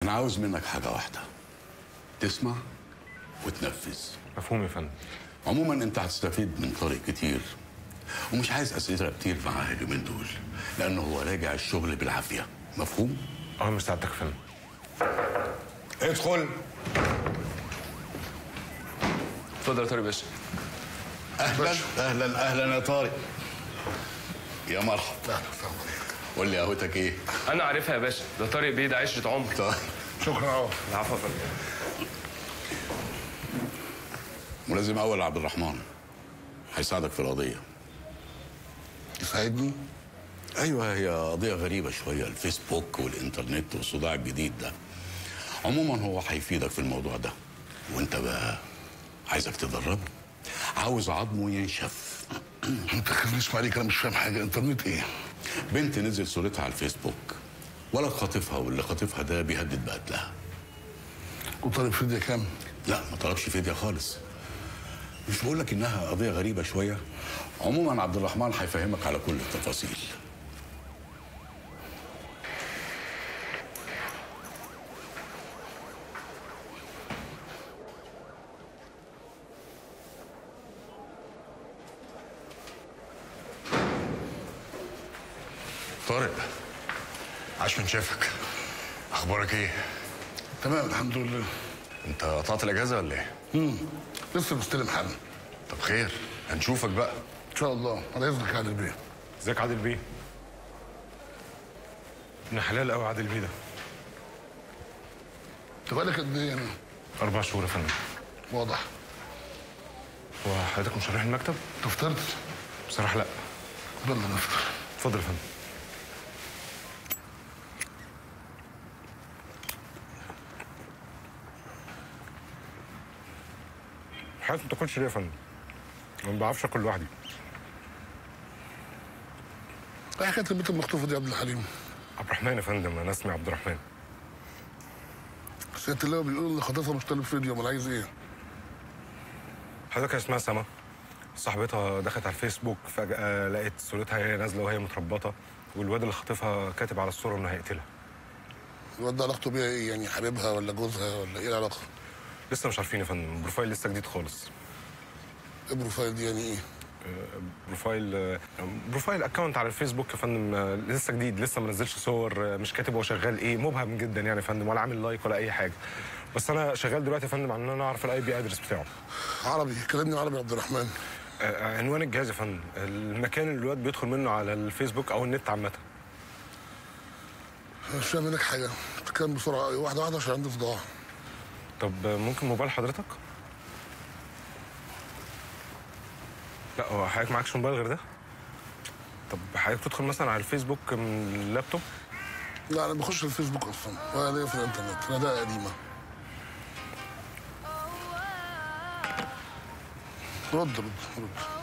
انا عاوز منك حاجه واحده تسمع وتنفذ مفهوم يا فندم عموما انت هتستفيد من طارق كتير ومش عايز اسئله كتير معاه اليومين دول لانه هو راجع الشغل بالعافيه مفهوم اه مش سعادتك يا فندم ادخل اتفضل يا طارق باشا اهلا اهلا اهلا يا طارق يا مرحبا قول لي قهوتك ايه انا عارفها يا باشا ده طارق بيه ده عشره عمر طيب شكرا اهو العفو يا فندم ملازم اول عبد الرحمن هيساعدك في القضيه يساعدني ايوه هي قضيه غريبه شويه الفيسبوك والانترنت والصداع الجديد ده عموما هو هيفيدك في الموضوع ده وانت بقى عايزك تدربه عاوز عظمه ينشف ما تخليش عليك انا مش فاهم حاجه انترنت ايه بنت نزل صورتها على الفيسبوك ولد خاطفها واللي خاطفها ده بيهدد بقتلها وطالب فدية كام لا ما طلبش فدية خالص مش بقول لك انها قضيه غريبه شويه عموما عبد الرحمن هيفهمك على كل التفاصيل طارق عاش من شافك اخبارك ايه تمام الحمد لله انت قطعت الاجازه ولا ايه امم لسه مستلم حل طب خير هنشوفك بقى ان شاء الله على اذنك يا عادل بيه ازيك عادل بيه ابن حلال قوي عادل بيه ده انت بقالك قد ايه هنا اربع شهور يا فندم واضح هو حضرتك مش رايح المكتب انت فطرت بصراحه لا يلا نفطر اتفضل يا فندم حضرتك ما تاكلش ليه يا فندم؟ انا ما بعرفش اكل لوحدي ايه حكايه البنت المخطوفه دي يا عبد الحليم عبد الرحمن يا فندم انا اسمي عبد الرحمن سياده اللواء بيقول ان خطيبها مش طالب فيديو امال عايز ايه حضرتك اسمها سما صاحبتها دخلت على الفيسبوك فجأة لقيت صورتها هي نازلة وهي متربطة والواد اللي خاطفها كاتب على الصورة انه هيقتلها الواد ده علاقته بيها ايه يعني حبيبها ولا جوزها ولا ايه العلاقه لسه مش عارفين يا فندم البروفايل لسه جديد خالص ايه بروفايل دي يعني ايه بروفايل بروفايل اكونت على الفيسبوك يا فندم آه، لسه جديد لسه ما نزلش صور آه، مش كاتب هو شغال ايه مبهم جدا يعني يا فندم ولا عامل لايك ولا اي حاجه بس انا شغال دلوقتي يا فندم على ان انا اعرف الاي بي ادرس بتاعه عربي كلمني عربي يا عبد الرحمن آه، عنوان الجهاز يا فندم المكان اللي الواد بيدخل منه على الفيسبوك او النت عامه مش فاهم منك حاجه تتكلم بسرعه قوي واحده واحده عشان عندي صداع طب آه، ممكن موبايل حضرتك لا هو حضرتك معكش موبايل غير ده طب حضرتك تدخل مثلا على الفيسبوك من اللابتوب لا انا بخش الفيسبوك اصلا ولا ليا في الانترنت انا ده قديمه رد رد رد